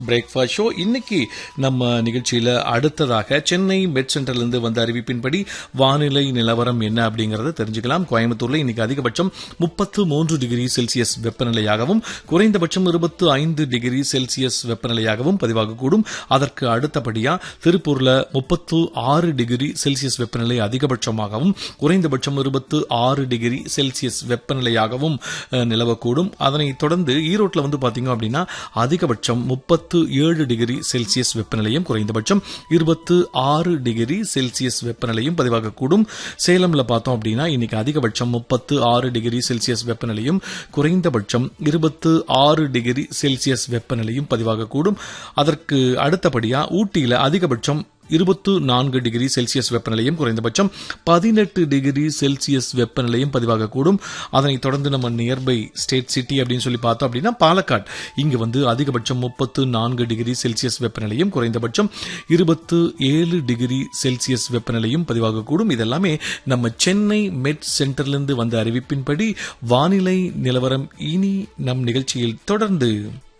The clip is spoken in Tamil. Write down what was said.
பிரேக்ஃபாஸ்ட் ஷோ இன்னைக்கு நம்ம நிகழ்ச்சியில அடுத்ததாக சென்னை மெட் சென்டர்ல இருந்து வந்த அறிவிப்பின்படி வானிலை நிலவரம் என்ன அப்படிங்கறத தெரிஞ்சுக்கலாம் கோயம்புத்தூர்ல இன்னைக்கு அதிகபட்சம் முப்பத்து மூன்று டிகிரி செல்சியஸ் வெப்பநிலையாகவும் குறைந்தபட்சம் இருபத்து ஐந்து டிகிரி செல்சியஸ் வெப்பநிலையாகவும் பதிவாகக்கூடும் அதற்கு அடுத்தபடியா திருப்பூர்ல முப்பத்து ஆறு டிகிரி செல்சியஸ் வெப்பநிலை அதிகபட்சமாகவும் குறைந்தபட்சம் இருபத்து ஆறு டிகிரி செல்சியஸ் வெப்பநிலையாகவும் அஹ், நிலவக்கூடும் அதனைத் தொடர்ந்து ஈரோட்டில் வந்து பாத்தீங்க அப்படின்னா அதிகபட்சம் முப்பத்து ஏழு டிகிரி செல்சியஸ் வெப்பநிலையும் குறைந்தபட்சம் இருபத்து ஆறு டிகிரி செல்சியஸ் வெப்பநிலையும் பதிவாகக்கூடும் சேலம்ல பார்த்தோம் அப்படின்னா இன்னைக்கு அதிகபட்சம் முப்பத்து ஆறு டிகிரி செல்சியஸ் வெப்பநிலையும் குறைந்தபட்சம் இருபத்து ஆறு டிகிரி செல்சியஸ் வெப்பநிலையும் பதிவாகக்கூடும் அதற்கு அடுத்தபடியா ஊட்டியில அதிகபட்சம் இருபத்து நான்கு டிகிரி செல்சியஸ் வெப்பநிலையும் குறைந்தபட்சம் பதினெட்டு டிகிரி செல்சியஸ் வெப்பநிலையும் பதிவாகக்கூடும் அதனைத் தொடர்ந்து நம்ம நியர்பை ஸ்டேட் சிட்டி அப்படின்னு சொல்லி பார்த்தோம் அப்படின்னா பாலக்காட் இங்கு வந்து அதிகபட்சம் முப்பத்து நான்கு டிகிரி செல்சியஸ் வெப்பநிலையும் குறைந்தபட்சம் இருபத்து ஏழு டிகிரி செல்சியஸ் வெப்பநிலையும் பதிவாகக்கூடும் இதெல்லாமே நம்ம சென்னை மெட் சென்டர்லேருந்து வந்த அறிவிப்பின்படி வானிலை நிலவரம் இனி நம் நிகழ்ச்சியில் தொடர்ந்து